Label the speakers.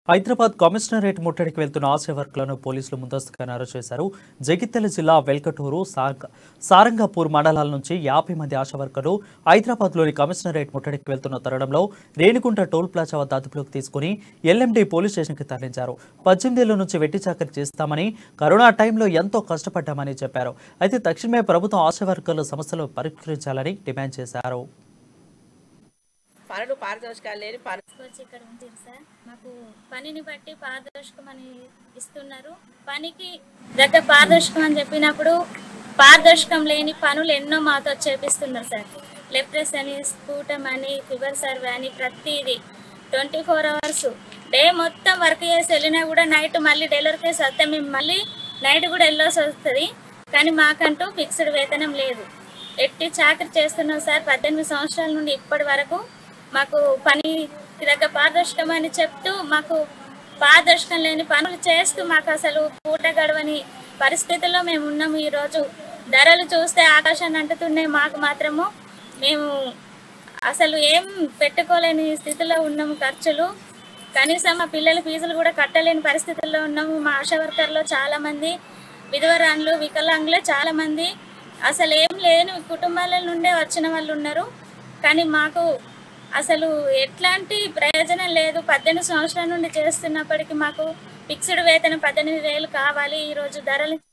Speaker 1: Hyderabad commissionerate ముట్టడికి వెళ్తున్న ఆశా వర్కులను పోలీసులు ముందస్తుగానే అరెస్ట్ చేశారు జగిత్యాల జిల్లా వెల్కటూరు సాంగ సారంగపూర్ మండలాల నుంచి యాభై మంది ఆశా వర్కర్లు హైదరాబాద్లోని కమిషనరేట్ ముట్టడికి వెళ్తున్న తరుణంలో రేణిగుంట టోల్ ప్లాజా వద్ద అదుపులోకి తీసుకుని ఎల్ఎండి పోలీస్ స్టేషన్కి తరలించారు పద్దెనిమిదేళ్ల నుంచి వెట్టి చాకరీ చేస్తామని కరోనా టైంలో ఎంతో కష్టపడ్డామని చెప్పారు అయితే తక్షణమే ప్రభుత్వం ఆశా వర్కర్ల సమస్యలు పరిష్కరించాలని డిమాండ్ చేశారు
Speaker 2: పనులు పారితోషికాలు లేని పని
Speaker 3: వచ్చి ఇక్కడ ఉంటుంది సార్ మాకు పనిని బట్టి పారదర్శకం అని ఇస్తున్నారు పనికి దగ్గర పారదర్శకం అని చెప్పినప్పుడు పారదర్శకం లేని పనులు ఎన్నో మాతో చేపిస్తున్నారు సార్ లెప్రెస్ అని స్కూటమ్ అని ఫీవర్ సర్వే అని ప్రతిదీ ట్వంటీ ఫోర్ అవర్స్ డే మొత్తం వర్క్ చేసి వెళ్ళినా కూడా నైట్ మళ్ళీ డెలివరీ కేసు వస్తే మేము మళ్ళీ నైట్ కూడా వెళ్ళాల్సి వస్తుంది కానీ మాకంటూ ఫిక్స్డ్ వేతనం లేదు ఎట్టి చాకరీ చేస్తున్నాం సార్ పద్దెనిమిది సంవత్సరాల నుండి ఇప్పటి వరకు మాకు పని దగ్గర పారదర్శకం అని చెప్తూ మాకు పారదర్శకం లేని పనులు చేస్తూ మాకు అసలు పూట గడవని పరిస్థితుల్లో మేము ఉన్నాము ఈరోజు ధరలు చూస్తే ఆకాశాన్ని అంటుతున్నాయి మాకు మాత్రము మేము అసలు ఏం పెట్టుకోలేని స్థితిలో ఉన్నాము ఖర్చులు కనీసం మా పిల్లల ఫీజులు కూడా కట్టలేని పరిస్థితుల్లో ఉన్నాము మా ఆశా వర్కర్లో చాలామంది విధవరాన్లు వికలాంగులే చాలామంది అసలు ఏం లేని కుటుంబాల నుండే వచ్చిన వాళ్ళు ఉన్నారు కానీ మాకు అసలు ఎట్లాంటి ప్రయోజనం లేదు పద్దెనిమిది సంవత్సరాల నుండి చేస్తున్నప్పటికీ మాకు ఫిక్స్డ్ వేతనం పద్దెనిమిది వేలు కావాలి ఈరోజు ధరలు